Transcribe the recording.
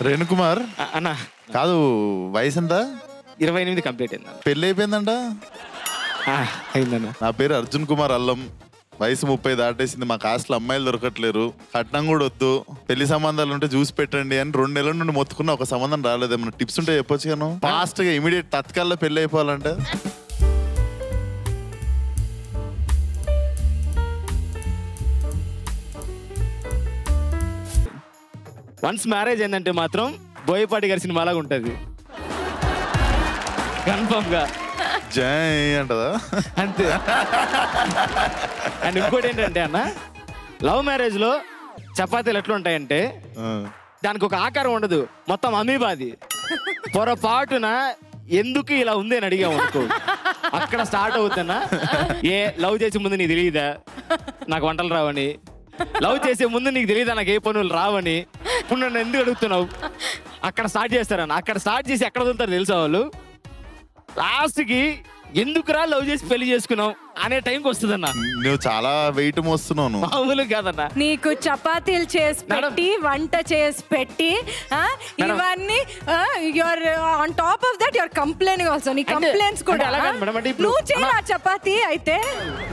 రేణుకుమార్ ఆ, అన్న కాదు వయసు ఎంత ఇరవై ఎనిమిది కంప్లీట్ అయింది అన్న. పెళ్ళి అయిపోయిందంట ఆ, అయిందన్న నా పేరు అర్జున్ కుమార్ అల్లం వయసు ముప్పై దాటేసింది మా కాస్ట్లో అమ్మాయిలు దొరకట్లేరు కట్నం కూడా వద్దు పెళ్లి సంబంధాలు ఉంటే చూసి పెట్టండి అని రెండు నెలల నుండి మొత్తుకున్న ఒక సంబంధం రాలేదు ఏమన్నా టిప్స్ ఉంటే చెప్పొచ్చు గాను ఫాస్ట్ గా ఇమీడియట్ తత్కాల్లో పెళ్లి అయిపోవాలంటే వన్స్ మ్యారేజ్ ఏంటంటే మాత్రం బోయపాటి గారి సినిమా లాగా ఉంటుంది కన్ఫర్మ్ గా జై అంటదా అంతే అండ్ ఇంకోటి ఏంటంటే అన్న లవ్ మ్యారేజ్ లో చపాతీలు ఎట్లా ఉంటాయంటే ఆ. దానికి ఒక ఆకారం ఉండదు మొత్తం అమీబాది పొరపాటున ఎందుకు ఇలా ఉంది అని అడిగాము అనుకో అక్కడ స్టార్ట్ అవుతున్నా ఏ లవ్ చేసే ముందు నీకు తెలియదా నాకు వంటలు రావని లవ్ చేసే ముందు నీకు తెలియదా నాకు ఏ పనులు రావని ఇప్పుడు నన్ను ఎందుకు అడుగుతున్నావు అక్కడ స్టార్ట్ చేస్తారన్న అక్కడ స్టార్ట్ చేసి ఎక్కడ వదులుతారు తెలుసా వాళ్ళు లాస్ట్కి ఎందుకురా లవ్ చేసి పెళ్లి చేసుకున్నావు అనే టైంకి వస్తుందన్న నువ్వు చాలా వెయిట్ మోస్తున్నావు నువ్వు. మామూలు కాదన్న నీకు చపాతీలు చేసి మేడం. పెట్టి వంట చేసి పెట్టి ఆ, మేడం. ఇవన్నీ your on top of that your complaint also నీ అంటే- కంప్లైంట్స్ కూడా అంటే అలా కాదు మేడం, అంటే ఇప్పుడు- నువ్వు చేయ చపాతీ అయితే